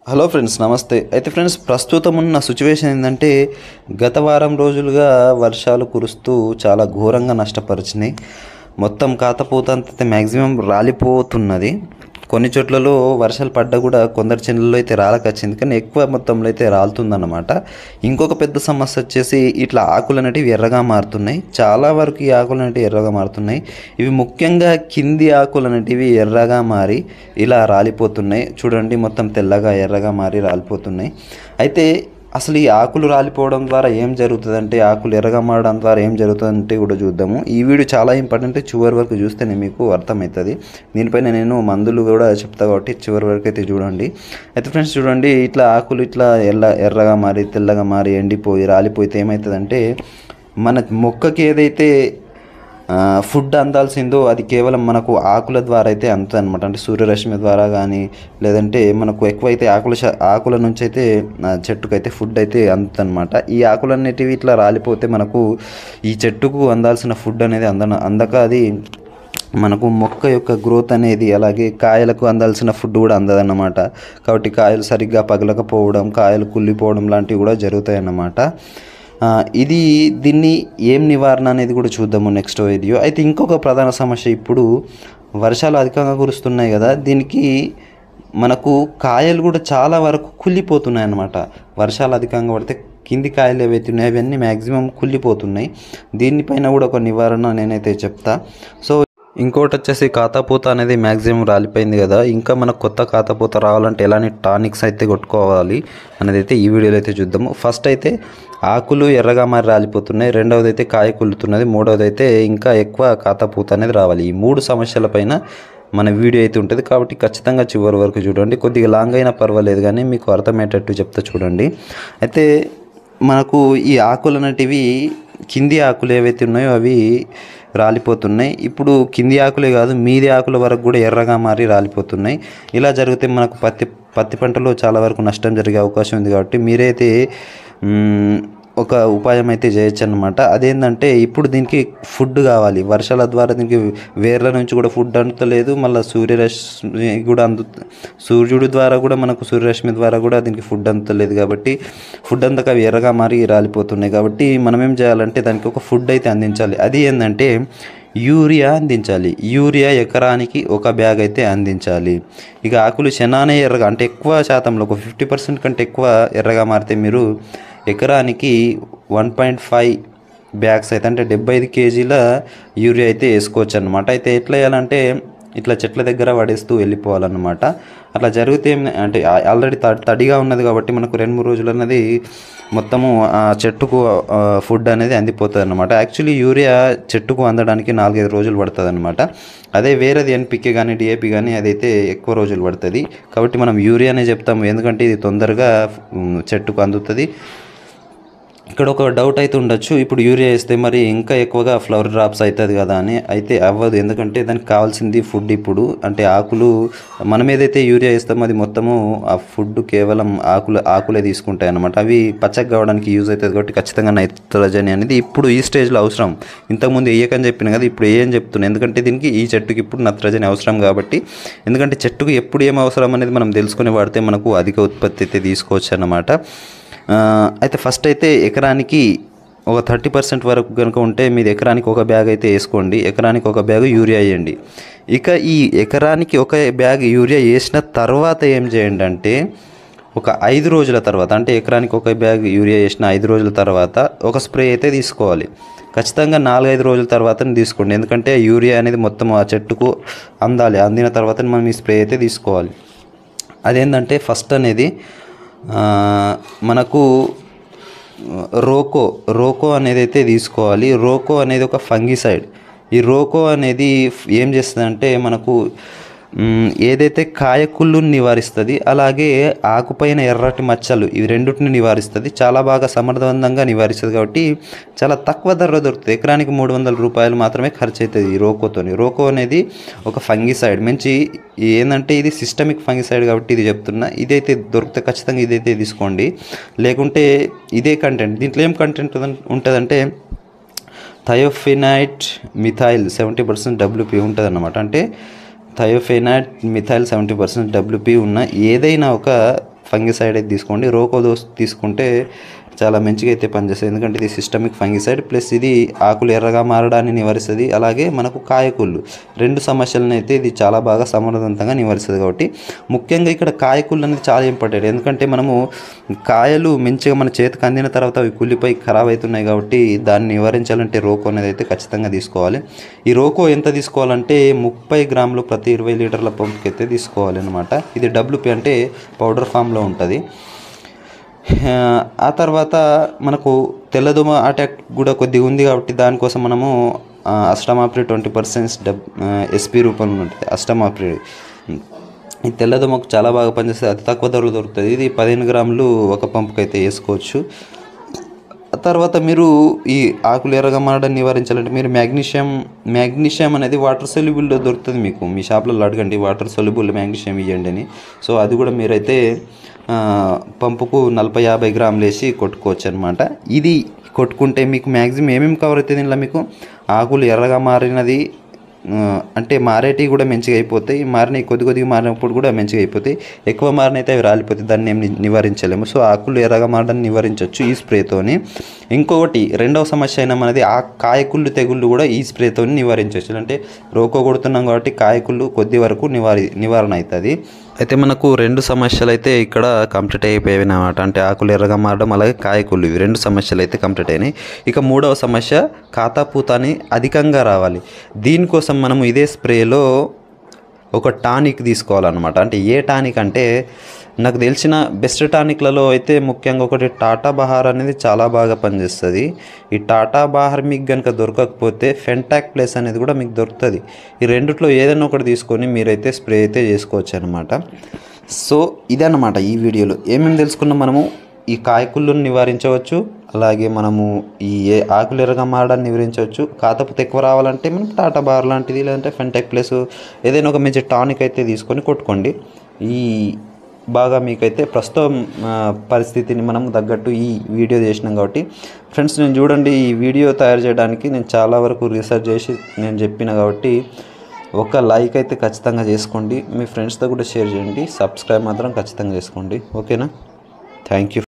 hello friends నమస్తే అయితే friends ప్రస్తుతం ఉన్న సిచ్యువేషన్ ఏంటంటే గత వారం రోజులుగా వర్షాలు కురుస్తూ చాలా ఘోరంగా నష్టపరిచినాయి మొత్తం కాతపూతంత మ్యాక్సిమం రాలిపోతున్నది కొన్ని చోట్లలో వర్షాలు పడ్డా కూడా కొందరు చెన్లలో అయితే రాలకొచ్చింది కానీ ఎక్కువ మొత్తంలో అయితే రాలుతుందన్నమాట ఇంకొక పెద్ద సమస్య వచ్చేసి ఇట్లా ఆకులు అనేటివి ఎర్రగా మారుతున్నాయి చాలా వరకు ఈ ఆకులు అనేటివి ఎర్రగా మారుతున్నాయి ఇవి ముఖ్యంగా కింది ఆకులు అనేటివి ఎర్రగా మారి ఇలా రాలిపోతున్నాయి చూడండి మొత్తం తెల్లగా ఎర్రగా మారి రాలిపోతున్నాయి అయితే అసలు ఈ ఆకులు రాలిపోవడం ద్వారా ఏం జరుగుతుందంటే ఆకులు ఎర్రగా మారడం ద్వారా ఏం జరుగుతుందంటే కూడా చూద్దాము ఈ వీడియో చాలా ఇంపార్టెంట్ చివరి వరకు చూస్తేనే మీకు అర్థమవుతుంది దీనిపైన నేను మందులు కూడా చెప్తా కాబట్టి చివరి వరకు అయితే చూడండి అయితే ఫ్రెండ్స్ చూడండి ఇట్లా ఆకులు ఇట్లా ఎర్ర ఎర్రగా మారి తెల్లగా మారి ఎండిపోయి రాలిపోతే ఏమవుతుందంటే మన మొక్కకి ఏదైతే ఆ, ఫుడ్ అందాల్సిందో అది కేవలం మనకు ఆకుల ద్వారా అయితే అందుతుంది అనమాట అంటే సూర్యరశ్మి ద్వారా కానీ లేదంటే మనకు ఎక్కువైతే ఆకుల శ- ఆకుల నుంచి అయితే ఆ, చెట్టుకు అయితే ఫుడ్ అయితే అందుతుంది అనమాట ఈ ఆకులు అనేటివి ఇట్లా రాలిపోతే మనకు ఈ చెట్టుకు అందాల్సిన ఫుడ్ అనేది అంద అందక అది మనకు మొక్క యొక్క గ్రోత్ అనేది అలాగే కాయలకు అందాల్సిన ఫుడ్ కూడా అందదన్నమాట కాబట్టి కాయలు సరిగ్గా పగలకపోవడం కాయలు కుళ్ళిపోవడం లాంటివి కూడా జరుగుతాయి అన్నమాట ఆ, ఇది దీన్ని ఏం నివారణ అనేది కూడా చూద్దాము నెక్స్ట్ వీడియో అయితే ఇంకొక ప్రధాన సమస్య ఇప్పుడు వర్షాలు అధికంగా కురుస్తున్నాయి కదా దీనికి మనకు కాయలు కూడా చాలా వరకు కుళ్ళిపోతున్నాయి అన్నమాట వర్షాలు అధికంగా పడితే కింది కాయలు ఏవైతే ఉన్నాయో అవన్నీ మ్యాక్సిమం కుళ్ళిపోతున్నాయి దీనిపైన కూడా ఒక నివారణ నేనైతే చెప్తా సో ఇంకోటి వచ్చేసి కాతాపూత అనేది మ్యాక్సిమం రాలిపోయింది కదా ఇంకా మనకు కొత్త కాతాపూత రావాలంటే ఎలాంటి టానిక్స్ అయితే కొట్టుకోవాలి అనేది అయితే ఈ వీడియోలో అయితే చూద్దాము ఫస్ట్ అయితే ఆకులు ఎర్రగా మారి రాలిపోతున్నాయి రెండవది అయితే కాయ కుళ్ళుతున్నది మూడవది అయితే ఇంకా ఎక్కువ కాతాపూత అనేది రావాలి ఈ మూడు సమస్యలపైన మన వీడియో అయితే ఉంటుంది కాబట్టి ఖచ్చితంగా చివరి వరకు చూడండి కొద్దిగా లాంగ్ అయినా పర్వాలేదు కానీ మీకు అర్థమయ్యేటట్టు చెప్తా చూడండి అయితే మనకు ఈ ఆకులు అనేటివి కింది ఆకులు ఏవైతే ఉన్నాయో అవి రాలిపోతున్నాయి ఇప్పుడు కింది ఆకులే కాదు మీది ఆకుల వరకు కూడా ఎర్రగా మారి రాలిపోతున్నాయి ఇలా జరిగితే మనకు పత్తి పత్తి పంటలో చాలా వరకు నష్టం జరిగే అవకాశం ఉంది కాబట్టి మీరైతే మ్, ఒక ఉపాయం అయితే చేయొచ్చు అనమాట అదేంటంటే ఇప్పుడు దీనికి ఫుడ్ కావాలి వర్షాల ద్వారా దీనికి వేర్ల నుంచి కూడా ఫుడ్ అందుతలేదు మళ్ళీ సూర్యరశ్మి కూడా అందు సూర్యుడి ద్వారా కూడా మనకు సూర్యరశ్మి ద్వారా కూడా దీనికి ఫుడ్ అందుతలేదు కాబట్టి ఫుడ్ అందక అవి ఎర్రగా మారి రాలిపోతున్నాయి కాబట్టి మనం ఏం చేయాలంటే దానికి ఒక ఫుడ్ అయితే అందించాలి అది ఏంటంటే యూరియా అందించాలి యూరియా ఎకరానికి ఒక బ్యాగ్ అయితే అందించాలి ఇక ఆకులు శనానే ఎర్రగా అంటే ఎక్కువ శాతంలో ఒక ఫిఫ్టీ పర్సెంట్ కంటే ఎక్కువ ఎర్రగా మారితే మీరు ఎకరానికి వన్ పాయింట్ ఫైవ్ బ్యాగ్స్ అయితే అంటే డెబ్బై ఐదు కేజీల యూరియా అయితే వేసుకోవచ్చు అనమాట అయితే ఎట్లా వేయాలంటే ఇట్లా చెట్ల దగ్గర పడేస్తూ వెళ్ళిపోవాలన్నమాట అట్లా జరిగితే ఏం- అంటే ఆల్రెడీ తడిగా ఉన్నది కాబట్టి మనకు రెండు మూడు రోజులు అనేది మొత్తము ఆ చెట్టుకు ఫుడ్ అనేది అందిపోతుంది అనమాట యాక్చువల్లీ యూరియా చెట్టుకు అందడానికి నాలుగైదు రోజులు పడుతుంది అనమాట అదే వేరేది ఎన్పికే కానీ డిఏపి కానీ అదైతే ఎక్కువ రోజులు పడుతుంది కాబట్టి మనం యూరియానే చెప్తాము ఎందుకంటే ఇది తొందరగా ఉమ్, చెట్టుకు అందుతుంది ఇక్కడ ఒక డౌట్ అయితే ఉండొచ్చు ఇప్పుడు యూరియా వేస్తే మరి ఇంకా ఎక్కువగా ఫ్లవర్ డ్రాప్స్ అవుతుంది కదా అని అయితే అవ్వదు ఎందుకంటే దానికి కావాల్సింది ఫుడ్ ఇప్పుడు అంటే ఆకులు మనం ఏదైతే యూరియా వేస్తామో అది మొత్తము ఆ ఫుడ్ కేవలం ఆకులు ఆకులే తీసుకుంటాయి అనమాట అవి పచ్చగా కావడానికి యూజ్ అవుతుంది కాబట్టి ఖచ్చితంగా నైట్రోజన్ అనేది ఇప్పుడు ఈ స్టేజ్లో అవసరం ఇంతకుముందు వేయకని చెప్పిన కదా ఇప్పుడు ఏం చెప్తున్నాను ఎందుకంటే దీనికి ఈ చెట్టుకి ఇప్పుడు నత్రజని అవసరం కాబట్టి ఎందుకంటే చెట్టుకు ఎప్పుడు ఏం అవసరం అనేది మనం తెలుసుకుని వాడితే మనకు అధిక ఉత్పత్తి అయితే తీసుకోవచ్చు అన్నమాట ఆ, అయితే ఫస్ట్ అయితే ఎకరానికి ఒక థర్టీ పర్సెంట్ వరకు కనుక ఉంటే మీది ఎకరానికి ఒక బ్యాగ్ అయితే వేసుకోండి ఎకరానికి ఒక బ్యాగ్ యూరియా వేయండి ఇక ఈ ఎకరానికి ఒక బ్యాగ్ యూరియా వేసిన తర్వాత ఏం చేయండి అంటే ఒక ఐదు రోజుల తర్వాత అంటే ఎకరానికి ఒక బ్యాగ్ యూరియా వేసిన ఐదు రోజుల తర్వాత ఒక స్ప్రే అయితే తీసుకోవాలి ఖచ్చితంగా నాలుగైదు రోజుల తర్వాత తీసుకోండి ఎందుకంటే యూరియా అనేది మొత్తం ఆ చెట్టుకు అందాలి అందిన తర్వాత మనం ఈ స్ప్రే అయితే తీసుకోవాలి అదేంటంటే ఫస్ట్ అనేది ఆ, మనకు రోకో రోకో అనేది అయితే తీసుకోవాలి రోకో అనేది ఒక ఫంగిసైడ్ ఈ రోకో అనేది ఫ్- ఏం చేస్తుందంటే మనకు మ్, ఏదైతే కాయకుళ్ళుని నివారిస్తుంది అలాగే ఆకుపైన ఎర్రటి మచ్చలు ఇవి రెండింటిని నివారిస్తుంది చాలా బాగా సమర్థవంతంగా నివారిస్తుంది కాబట్టి చాలా తక్కువ ధరలో దొరుకుతుంది ఎకరానికి మూడు వందల రూపాయలు మాత్రమే ఖర్చు అవుతుంది ఈ రోకోతోని రోకో అనేది ఒక ఫంగిసైడ్ మంచి ఏంటంటే ఇది సిస్టమిక్ ఫంగిసైడ్ కాబట్టి ఇది చెప్తున్నా ఇదైతే దొరికితే ఖచ్చితంగా ఇదైతే తీసుకోండి లేకుంటే ఇదే కంటెంట్ దీంట్లో ఏం కంటెంట్ ఉంటుందంటే thiophanate methyl seventy percent W P ఉంటుంది అన్నమాట అంటే thiophanate methyl seventy percent W P ఉన్న ఏదైనా ఒక ఫంగిసైడ్ అయితే తీసుకోండి రోకో దోస్ తీసుకుంటే చాలా మంచిగా అయితే పనిచేస్తుంది ఎందుకంటే ఇది సిస్టమిక్ ఫంగిసైడ్ ప్లస్ ఇది ఆకులు ఎర్రగా మారడాన్ని నివారిస్తుంది అలాగే మనకు కాయకుళ్ళు రెండు సమస్యలను అయితే ఇది చాలా బాగా సమర్థవంతంగా నివారిస్తుంది కాబట్టి ముఖ్యంగా ఇక్కడ కాయకుళ్ళు అనేది చాలా ఇంపార్టెంట్ ఎందుకంటే మనము కాయలు మంచిగా మన చేతికి అందిన తర్వాత అవి కుళ్ళిపోయి ఖరాబ్ అవుతున్నాయి కాబట్టి దాన్ని నివారించాలంటే రోకో అనేది అయితే ఖచ్చితంగా తీసుకోవాలి ఈ రోకో ఎంత తీసుకోవాలంటే ముప్పై గ్రాములు ప్రతి ఇరవై లీటర్ల పంపుకి అయితే తీసుకోవాలి అనమాట ఇది డబ్ల్యూపీ అంటే పౌడర్ ఫామ్లో ఉంటుంది ఆ, ఆ తర్వాత మనకు తెల్లదోమ అటాక్ కూడా కొద్దిగా ఉంది కాబట్టి దానికోసం మనము ఆ, అస్టమాప్రి ట్వంటీ పర్సెంట్ డబ్ ఎస్పీ రూపంలో ఉంటుంది అస్టమాప్రి ఈ తెల్లదోమకు చాలా బాగా పనిచేస్తుంది అతి తక్కువ ధరలో దొరుకుతుంది ఇది పదిహేను గ్రాములు ఒక పంపుకి అయితే వేసుకోవచ్చు ఆ తర్వాత మీరు ఈ ఆకులు ఎర్రగా మారడం నివారించాలంటే మీరు మ్యాగ్నీషియం మ్యాగ్నీషియం అనేది వాటర్ సొల్యూబుల్లో దొరుకుతుంది మీకు మీ షాప్లలో అడగండి వాటర్ సొల్యూబుల్ మ్యాగ్నీషియం ఇవ్వండి అని సో అది కూడా మీరైతే ఆ, పంపుకు నలభై యాభై గ్రాములు వేసి కొట్టుకోవచ్చు అనమాట ఇది కొట్టుకుంటే మీకు మ్యాక్సిమం ఏమేమి కవర్ అవుతుంది ఇందులో మీకు ఆకులు ఎర్రగా మారినది ఆ, అంటే మారేటివి కూడా మంచిగా అయిపోతాయి మారినవి కొద్ది కొద్దిగా మారినప్పుడు కూడా మంచిగా అయిపోతాయి ఎక్కువ మారినైతే అవి రాలిపోతాయి దాన్ని ఏం ని- నివారించలేము సో ఆకులు ఎర్రగా మారడాన్ని నివారించవచ్చు ఈ స్ప్రేతోని ఇంకొకటి రెండవ సమస్య అయినా మనది ఆ కాయకుళ్ళు తెగుళ్ళు కూడా ఈ స్ప్రేతో నివారించవచ్చు అంటే రోకో కొడుతున్నాం కాబట్టి కాయకుళ్ళు కొద్ది వరకు నివారి నివారణ అవుతుంది అయితే మనకు రెండు సమస్యలు అయితే ఇక్కడ కంప్లీట్ అయిపోయాయి అన్నమాట అంటే ఆకులు ఎర్రగా మారడం అలాగే కాయకుళ్ళు ఇవి రెండు సమస్యలు అయితే కంప్లీట్ అయినాయి ఇక మూడవ సమస్య ఖాతాపూత అని అధికంగా రావాలి దీనికోసం మనము ఇదే స్ప్రేలో ఒక టానిక్ తీసుకోవాలన్నమాట అంటే ఏ టానిక్ అంటే నాకు తెలిసిన బెస్ట్ టానిక్లలో అయితే ముఖ్యంగా ఒకటి టాటా బహార్ అనేది చాలా బాగా పనిచేస్తుంది ఈ టాటా బహార్ మీకు కనుక దొరకకపోతే ఫెంటాక్ ప్లేస్ అనేది కూడా మీకు దొరుకుతుంది ఈ రెండిట్లో ఏదైనా ఒకటి తీసుకొని మీరైతే స్ప్రే అయితే చేసుకోవచ్చు అనమాట సో ఇదన్నమాట ఈ వీడియోలో ఏమేమి తెలుసుకున్నాం మనము ఈ కాయకుళ్ళను నివారించవచ్చు అలాగే మనము ఈ ఏ ఆకులు ఎర్రగా మారడాన్ని నివారించవచ్చు కాతపోతే ఎక్కువ రావాలంటే మనం టాటా బార్ లాంటిది లేదంటే ఫెంటెక్ ప్లస్ ఏదైనా ఒక మంచి టానిక్ అయితే తీసుకొని కొట్టుకోండి ఈ బాగా మీకైతే ప్రస్తుతం ఆ, పరిస్థితిని మనం తగ్గట్టు ఈ వీడియో చేసినాం కాబట్టి ఫ్రెండ్స్ నేను చూడండి ఈ వీడియో తయారు చేయడానికి నేను చాలా వరకు రీసెర్చ్ చేసి నేను చెప్పిన కాబట్టి ఒక లైక్ అయితే ఖచ్చితంగా చేసుకోండి మీ ఫ్రెండ్స్తో కూడా షేర్ చేయండి సబ్స్క్రైబ్ మాత్రం ఖచ్చితంగా చేసుకోండి ఓకేనా థ్యాంక్ యూ